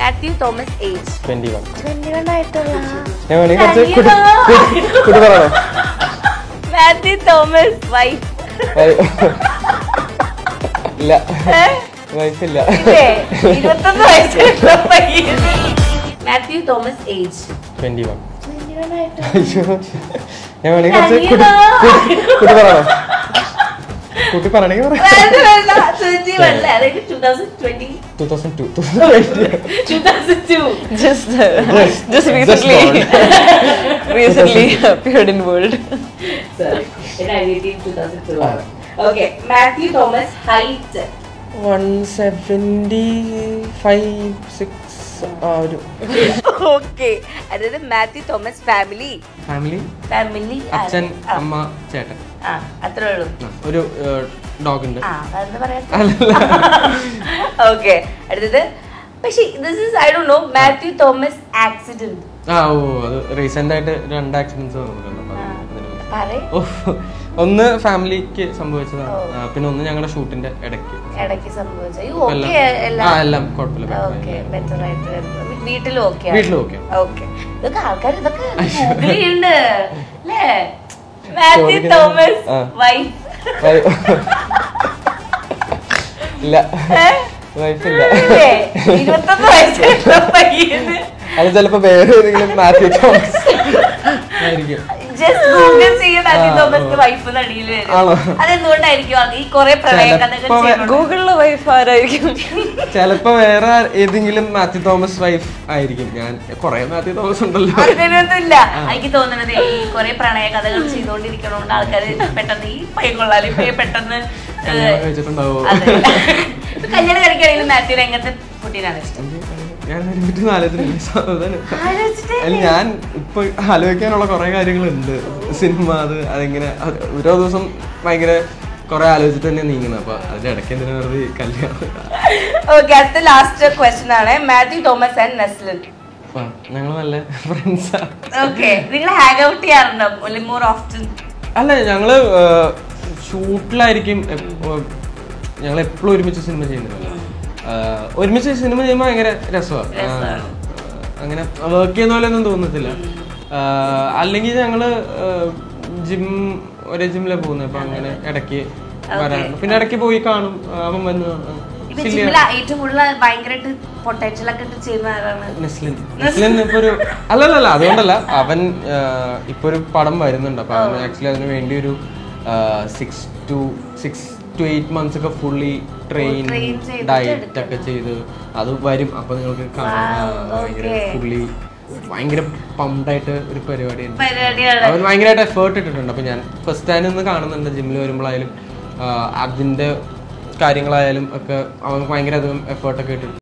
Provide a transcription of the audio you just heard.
Mathew Thomas age twenty one twenty one ആയിട്ടുള്ള ഞാൻ വേണമെങ്കിൽ കുറച്ച് കുട്ടി കുട്ടി- കുട്ടി പറയണോ മാത്യു തോമസ് വൈഫ് ഇല്ല വയസ്സില്ല ഇരുപത്തൊന്ന് വയസ്സുള്ള പയ്യൻ Mathew Thomas age twenty one twenty one ആയിട്ടുള്ള അയ്യോ ഞാൻ വേണമെങ്കിൽ കുറച്ച് കുട്ടി അയ്യോ. കുട്ടി- കുട്ടി പറയണോ കുട്ടി പറയണെങ്കിൽ പറയാം വേണ്ട, വേണ്ട. 21 അല്ലേ? അതായത് 2020, two thousand two 2002. Just, uh, just recently, recently appeared in world. Sorry. In 2002 ആണ്. Okay. Mathew Thomas height one seventy five six ആ ഒരു ഓക്കെ അതായത് Mathew Thomas family family family അച്ഛൻ അമ്മ ചേട്ടൻ ആ അത്രേ ഉള്ളൂ ആ, ഒരു ഡോഗ് ഉണ്ട് ആ അതെന്താ പറയാ ഓക്കെ അടുത്തത് പക്ഷെ ദിസ് ഇസ് ഐ ഡോ നോ മാത്യു തോമസ് ആക്സിഡന്റ് ആ ഓ അത് റീസെന്റ് ആയിട്ട് രണ്ട് ആക്സിഡൻസ് വന്നിട്ടുണ്ട് അപ്പൊ ആ. അതിന് മുന്നേ. പറ ഓ, ഒന്ന് ഫാമിലിക്ക് സംഭവിച്ചതാണ് ഓ. ആ, പിന്നെ ഒന്ന് ഞങ്ങളുടെ ഷൂട്ടിന്റെ ഇടയ്ക്ക് ഇടയ്ക്ക് സംഭവിച്ച ഇപ്പൊ ഓക്കെ എല്ലാം- എല്ലാം ആ എല്ലാം കുഴപ്പമില്ല ഓക്കെ ബെറ്റർ ആയിട്ട് വരുന്നു. വീട്ടിലും ഓക്കെ വീട്ടിലും okay. ഓക്കെ ഇതൊക്കെ ആൾക്കാർ ഇതൊക്കെ ഗൂഗിളുണ്ട് അല്ലേ മാത്യു ചോദിക്കുന്നത്- തോമസ് ആ. വൈഫ് ഇല്ല വയസ്സില്ല ഇരുപത്തൊന്ന് വയസ്സുള്ള പയ്യന് അത് ചിലപ്പോ വേറെ ഏതെങ്കിലും മാത്യു തോമസ് ആയിരിക്കും ജസ്റ്റ് ഗൂഗിൾ ചെയ്യുന്ന മാത്യു ആ, തോമസിന്റെ ഓ. വൈഫ് നടിയിൽ വരും ആണോ? അതെന്തുകൊണ്ടായിരിക്കും അത് ഈ കുറെ പ്രണയ കഥകൾ ചിലപ്പോ വേ- ചെയ്യുന്നുണ്ട്. ഗൂഗിളിലെ വൈഫ് ആരായിരിക്കും ചിലപ്പോ വേറെ ഏതെങ്കിലും മാത്യു തോമസ് വൈഫ് ആയിരിക്കും ഞാൻ കൊറേ മാത്യു തോമസ് ഉണ്ടല്ലോ അങ്ങനെയൊന്നുമില്ല എനിക്ക് തോന്നുന്നത് ഈ കുറെ പ്രണയ കഥകൾ ചെയ്തോണ്ടിരിക്കണോണ്ട് ആൾക്കാർ പെട്ടെന്ന് ഈ പയ്യൻ കൊള്ളാലും ഈ പയ്യൻ പെട്ടെന്ന് കല്യാണം കഴിച്ചിട്ടുണ്ടാവോ അതെ. ഇപ്പൊ കല്യാണം കഴിക്കുകയാണെങ്കിൽ മാത്യു രംഗത്തെ കുട്ടീനാണ് ഇഷ്ടം ഞാൻ അതിനെപ്പറ്റി ആലോചിച്ചിട്ടില്ല സാവധാനം. ആലോചിച്ചിട്ടേ അല്ല ഞാൻ ഇപ്പൊ ആലോചിക്കാനുള്ള കുറെ കാര്യങ്ങളുണ്ട് സിനിമ അത് അതെങ്ങനെ അത് ഓരോ ദിവസം ഭയങ്കര കുറെ ആലോചിച്ചിട്ട് തന്നെ നീങ്ങുന്നത് അപ്പൊ അതിന്റെ ഇടയ്ക്ക് എന്തിനാ വെറുതെ ഈ കല്യാണം ഓക്കെ അടുത്ത ലാസ്റ്റ് ക്വസ്റ്റ്യൻ ആണ് മാത്യു തോമസ് ആൻഡ് നസ്ലിൻ ഞങ്ങൾ നല്ല ഫ്രണ്ട്സാ ഓക്കെ നിങ്ങൾ ഹാങ് ഔട്ട് ചെയ്യാറുണ്ടോ മോർ ഓഫ്റ്റൻ അല്ല ഞങ്ങള് ഷൂട്ടിലായിരിക്കും ഞങ്ങൾ എപ്പോഴും ഒരുമിച്ച് സിനിമ ചെയ്യുന്നില്ല ഒരുമിച്ച് സിനിമ ചെയ്യുമ്പോൾ ഭയങ്കര രസമാണ് രസമാണ്. അങ്ങനെ വർക്ക് ചെയ്യുന്ന പോലെ ഒന്നും തോന്നത്തില്ല ആ, അല്ലെങ്കിൽ ഞങ്ങള് ജിം ഒരേ ജിമ്മിലെ പോകുന്നത് അപ്പൊ അങ്ങനെ ഇടയ്ക്ക് വരാറുണ്ട് പിന്നെ ഇടയ്ക്ക് പോയി കാണും ആ, അവൻ വന്ന് ആ, ഇപ്പൊ ചില്ല് ജിമ്മിൽ ഏറ്റവും കൂടുതൽ ഭയങ്കരമായിട്ട് പൊട്ടൻഷ്യൽ ഒക്കെ ഇട്ട് ചെയ്യുന്ന ആരാണ് നെസ്ലിൻ നെസ്ലിൻ ഇപ്പൊ ഒരു അല്ലല്ല അതുകൊണ്ടല്ല അവൻ ആ, ഇപ്പൊ ഒരു പടം വരുന്നുണ്ട് അപ്പൊ അവൻ ആക്ച്വലി അതിന് വേണ്ടി ഒരു six to six to eight months ഒക്കെ ഫുള്ളി ട്രെയിൻ train ചെയ്തിട്ട് ഡയറ്റ് ഒക്കെ ചെയ്ത് അത് വരും അപ്പൊ നിങ്ങൾക്ക് കാണാം ആ, Wow, ഭയങ്കര okay. ഫുള്ളി ഭയങ്കര പമ്പായിട്ട് ഒരു പരിപാടിയാണ് പരിപാടിയാണ് അവൻ ഭയങ്കരമായിട്ട് എഫേർട്ട് ഇട്ടിട്ടുണ്ട് അപ്പൊ ഞാൻ ഫസ്റ്റ് ടൈം ഒന്ന് കാണുന്നുണ്ട് ജിമ്മിൽ വരുമ്പോഴായാലും ആ, അതിന്റെ കാര്യങ്ങളായാലും ഒക്കെ അവൻ ഭയങ്കര അധികം എഫേർട്ട് ഒക്കെ ഇട്ടിട്ടുണ്ട്